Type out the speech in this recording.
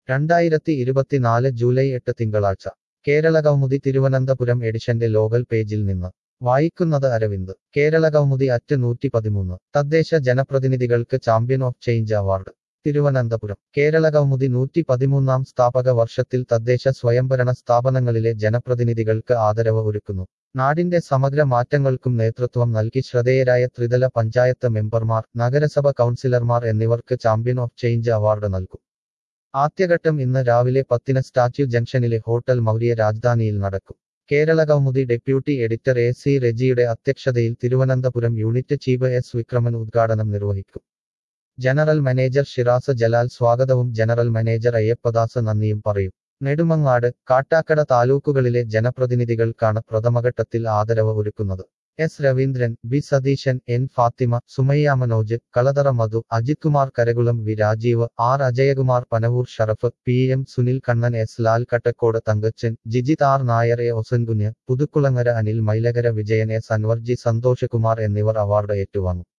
രണ്ടായിരത്തി ഇരുപത്തിനാല് ജൂലൈ എട്ട് തിങ്കളാഴ്ച കേരള കൗമുദി തിരുവനന്തപുരം എഡിഷന്റെ ലോകൽ പേജിൽ നിന്ന് വായിക്കുന്നത് അരവിന്ദ് കേരള കൗമുദി അറ്റ് നൂറ്റി പതിമൂന്ന് തദ്ദേശ ജനപ്രതിനിധികൾക്ക് champion of change award Thiruvananthapuram Kerala Kaumudi നൂറ്റി പതിമൂന്നാം സ്ഥാപക വർഷത്തിൽ തദ്ദേശ സ്വയംഭരണ സ്ഥാപനങ്ങളിലെ ജനപ്രതിനിധികൾക്ക് ആദരവ് ഒരുക്കുന്നു നാടിന്റെ സമഗ്ര മാറ്റങ്ങൾക്കും നേതൃത്വം നൽകി ശ്രദ്ധേയരായ ത്രിതല പഞ്ചായത്ത് മെമ്പർമാർ നഗരസഭ കൗൺസിലർമാർ എന്നിവർക്ക് ചാമ്പ്യൻ ഓഫ് ചേഞ്ച് അവാർഡ് നൽകും ആദ്യഘട്ടം ഇന്ന് രാവിലെ പത്തിന് സ്റ്റാച്യു ജംഗ്ഷനിലെ ഹോട്ടൽ മൗര്യ രാജധാനിയിൽ നടക്കും Kerala Kaumudi deputy editor A C റെജിയുടെ അധ്യക്ഷതയിൽ Thiruvananthapuram unit chief S Vikraman ഉദ്ഘാടനം നിർവഹിക്കും ജനറൽ മാനേജർ ഷിറാസ് ജലാൽ സ്വാഗതവും ജനറൽ മാനേജർ അയ്യപ്പദാസ് നന്ദിയും പറയും നെടുമങ്ങാട് കാട്ടാക്കട താലൂക്കുകളിലെ ജനപ്രതിനിധികൾക്കാണ് പ്രഥമഘട്ടത്തിൽ ആദരവ് ഒരുക്കുന്നത് S Raveendran B Satheesan N Fathima Sumayya Manoj Kalathara Madhu Ajith Kumar Karakulam V Rajeev R Ajayakumar Panavoor Sharaf P M Sunil Kannan S Lal Kattakode Thankachan Jijith R Nair A Osankunju Puthukulangara Anil Mylakkara Vijayan S Anwar G Santhosh Kumar എന്നിവർ അവാർഡ് ഏറ്റുവാങ്ങും